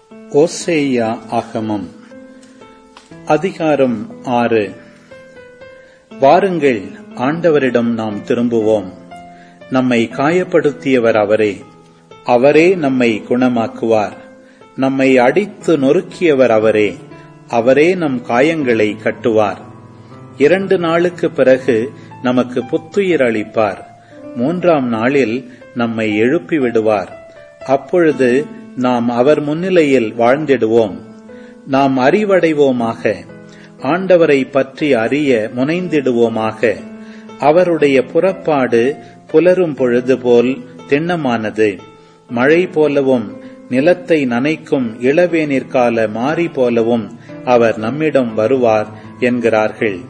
ஓசேயா ஆகமம் அதிகாரம் ஆறு வாருங்கள் ஆண்டவரிடம் நாம் திரும்புவோம் நம்மை காயப்படுத்தியவர் அவரே அவரே நம்மை குணமாக்குவார் நம்மை அடித்து நொறுக்கியவர் அவரே அவரே நம் காயங்களை கட்டுவார் இரண்டு நாளுக்கு பிறகு நமக்கு புத்துயிர் அளிப்பார் மூன்றாம் நாளில் நம்மை எழுப்பி விடுவார் அப்பொழுது நாம் அவர் முன்னிலையில் வாழ்ந்திடுவோம் நாம் அறிவடைவோமாக ஆண்டவரை பற்றி அறிய முனைந்திடுவோமாக அவருடைய புறப்பாடு புலரும் பொழுது போல் திண்ணமானது மழை போலவும் நிலத்தை நனைக்கும் இளவேனிற்கால மாறி போலவும் அவர் நம்மிடம் வருவார் என்கிறார்கள்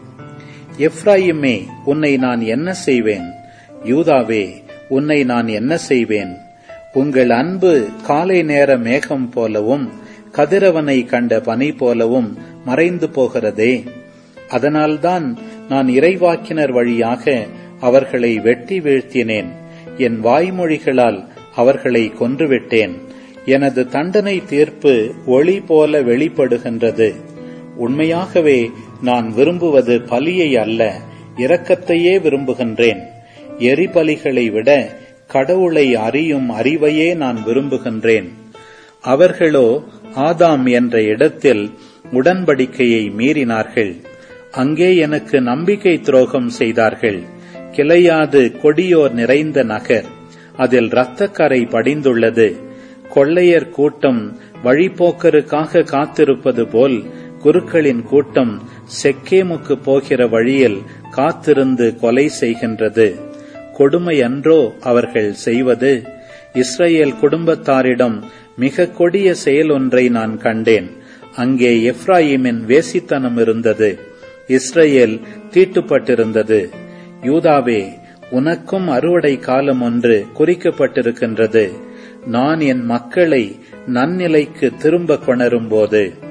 எப்ராயிமே உன்னை நான் என்ன செய்வேன் யூதாவே உன்னை நான் என்ன செய்வேன் உங்கள் அன்பு காலை நேர மேகம் போலவும் கதிரவனை கண்ட பனி போலவும் மறைந்து போகிறதே அதனால்தான் நான் இறைவாக்கினர் வழியாக அவர்களை வெட்டி வீழ்த்தினேன் என் வாய்மொழிகளால் அவர்களை கொன்றுவிட்டேன் எனது தண்டனை தீர்ப்பு ஒளி போல வெளிப்படுகின்றது உண்மையாகவே நான் விரும்புவது பலியை அல்ல இரக்கத்தையே விரும்புகின்றேன் எரிபலிகளை விட கடவுளை அறியும் அறிவையே நான் விரும்புகின்றேன் அவர்களோ ஆதாம் என்ற இடத்தில் உடன்படிக்கையை மீறினார்கள் அங்கே எனக்கு நம்பிக்கை துரோகம் செய்தார்கள் கிளையாது கொடியோர் நிறைந்த நகர் அதில் இரத்தக்கரை படிந்துள்ளது கொள்ளையர் கூட்டம் வழிபோக்கருக்காக காத்திருப்பது போல் குருக்களின் கூட்டம் செக்கேமுக்கு போகிற வழியில் காத்திருந்து கொலை செய்கின்றது கொடுமை அன்றோ அவர்கள் செய்வது இஸ்ரேல் குடும்பத்தாரிடம் மிக கொடிய செயல் ஒன்றை நான் கண்டேன் அங்கே எப்ராயிமின் வேசித்தனம் இருந்தது இஸ்ரேல் தீட்டுப்பட்டிருந்தது யூதாவே உனக்கும் அறுவடை காலம் ஒன்று குறிக்கப்பட்டிருக்கின்றது நான் என் மக்களை நன்னிலைக்கு திரும்ப கொணரும் போது